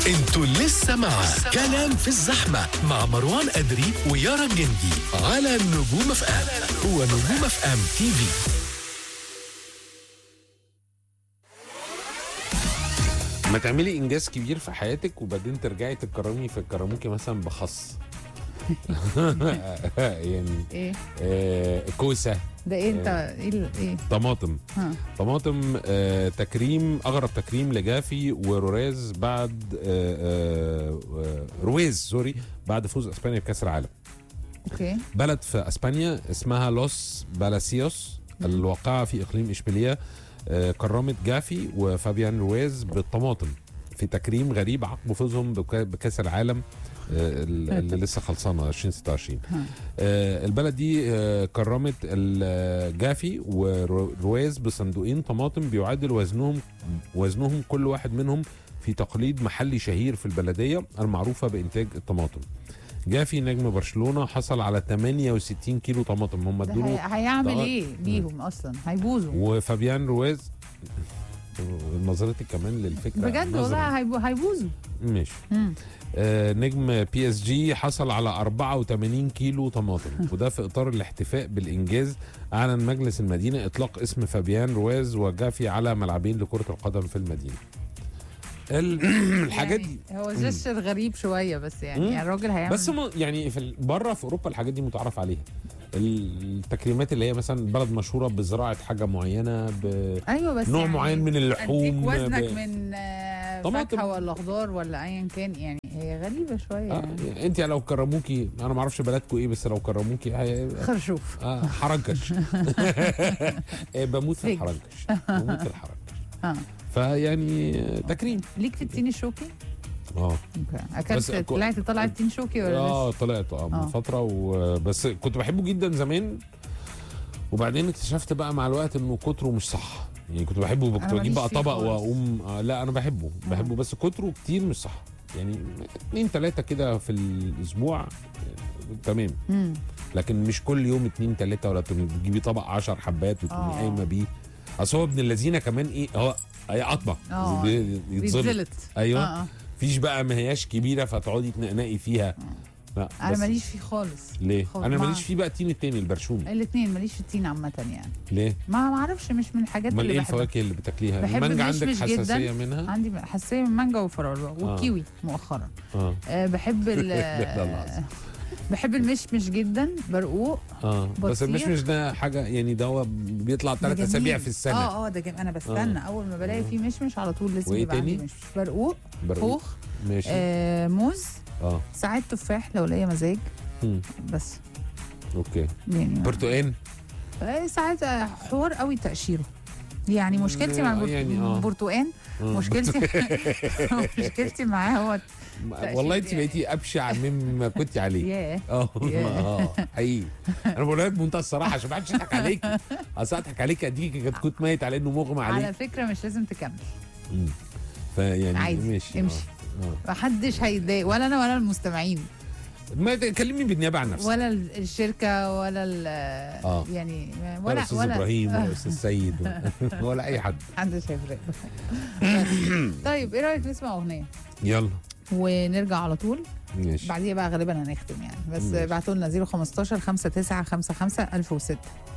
انتوا لسه مع كلام في الزحمة مع مروان أدري ويارا جندي على نجوم اف ام هو نجوم اف ام تي في ما تعملي انجاز كبير في حياتك وبعدين ترجعي تكرمي في الكراموكي مثلا بخص يعني ايه آه كوسه ده ايه انت ايه ال- ايه طماطم ها طماطم آه تكريم اغرب تكريم لجافي وروريز بعد آه آه آه، رويز سوري بعد فوز اسبانيا بكاس العالم اوكي بلد في اسبانيا اسمها لوس بالاسيوس الواقعه في اقليم اشبيليه آه، كرمت جافي وفابيان رويز بالطماطم في تكريم غريب عقب فوزهم بكا- بكاس العالم آه، اللي لسه خلصانه 2026 ها. آه، البلد دي آه، كرمت الجافي ورويز بصندوقين طماطم بيعادل وزنهم وزنهم كل واحد منهم في تقليد محلي شهير في البلديه المعروفه بانتاج الطماطم جافي نجم برشلونه حصل على 68 كيلو طماطم هم ده ادوا هي... له هيعمل طبعا. ايه بيهم اصلا هيبوظوا وفابيان رويز نظرتك كمان للفكره بجد نظرة. والله هيبو... هيبوظوا ماشي مم. آه نجم بي اس جي حصل على 84 كيلو طماطم وده في اطار الاحتفاء بالانجاز اعلن مجلس المدينه اطلاق اسم فابيان رويز وجافي على ملعبين لكره القدم في المدينه ال- الحاجات دي يعني هو جيستر غريب شويه بس يعني, مم. يعني الراجل هيعمل بس م- يعني في ال- بره في اوروبا الحاجات دي متعارف عليها التكريمات اللي هي مثلا بلد مشهوره بزراعه حاجه معينه ب... ايوه بس نوع يعني معين من اللحوم اديك وزنك ب- من آه، طماطم. فاكهه ولا خضار ولا ايا كان يعني هي غريبه شويه آه يعني. انت لو كرموكي انا ما اعرفش بلدكم ايه بس لو كرموكي هي... خرشوف آه حرنكش آه، بموت في فيج. الحرنكش بموت في الحرنكش اه فيعني آه، تكريم ليك في التين الشوكي؟ اه اوكي بس اكلت كو- طلعت طلعت تين شوكي ولا اه لسه؟ طلعت اه من آه. فتره وبس كنت بحبه جدا زمان وبعدين اكتشفت بقى مع الوقت انه كتره مش صح يعني كنت بحبه كنت أنا بجيب ماليش بقى فيه طبق خالص. واقوم آه لا انا بحبه بحبه بس كتره كتير مش صح يعني اتنين تلاته كده في الاسبوع آه، تمام مم. لكن مش كل يوم اتنين تلاته ولا تجيبي طبق 10 حبات وتقومي آه. قايمه بيه اصل هو ابن الذين كمان ايه هو هي قطمه آه. بي- يتظبط بيتزلط ايوه اه اه فيش بقى ما هياش كبيره فتقعدي تنقنقي فيها لا انا بس ماليش فيه خالص ليه خالص. انا ما- ماليش فيه بقى التين التاني البرشومي الاثنين ماليش في التين عامه يعني ليه ما ما اعرفش مش من الحاجات امال اللي ايه بحبها الفواكه اللي بتاكليها بحب المانجا عندك المشمش جداً. حساسيه منها عندي حساسيه من المانجا والفراوله والكيوي مؤخرا اه أه بحب ال ده العظيم. بحب المشمش جدا برقوق اه بس بطيخ. المشمش ده حاجه يعني ده هو بيطلع ده ثلاث جميل. اسابيع في السنه اه اه ده جميل انا بستنى آه. اول ما بلاقي فيه مشمش على طول لازم وإيه يبقى عندي تاني؟ مشمش برقوق برقوق. خوخ ماشي آه موز اه ساعات تفاح لو ليا مزاج مم. بس اوكي يعني ما- برتقان آه، ساعات آه، حوار قوي تقشيره يعني مشكلتي مع البرت- يعني آه. البرتقان آه. مشكلتي مشكلتي معاه هو والله انت يعني. بقيتي ابشع مما كنت عليه ياه اه ياه. اه حقيقي انا بقول لك بمنتهى الصراحه عشان ما حدش يضحك عليكي اصل اضحك عليك اديكي كنت كنت ميت على انه مغمى على عليك فكره مش لازم تكمل مم. فيعني عادي، ماشي امشي. آه. آه. محدش هيتضايق ولا انا ولا المستمعين ما تكلمني بالنيابه عن نفسك ولا ال- الشركه ولا ال آه. يعني ولا ولا استاذ ولا ابراهيم ولا استاذ سيد ولا- ولا اي حد محدش هيفرق بس. طيب ايه رايك نسمع اغنيه يلا ونرجع على طول ماشي بعديها بقى غالبا هنختم يعني بس ماشي. ابعتوا لنا 015 59 55 1006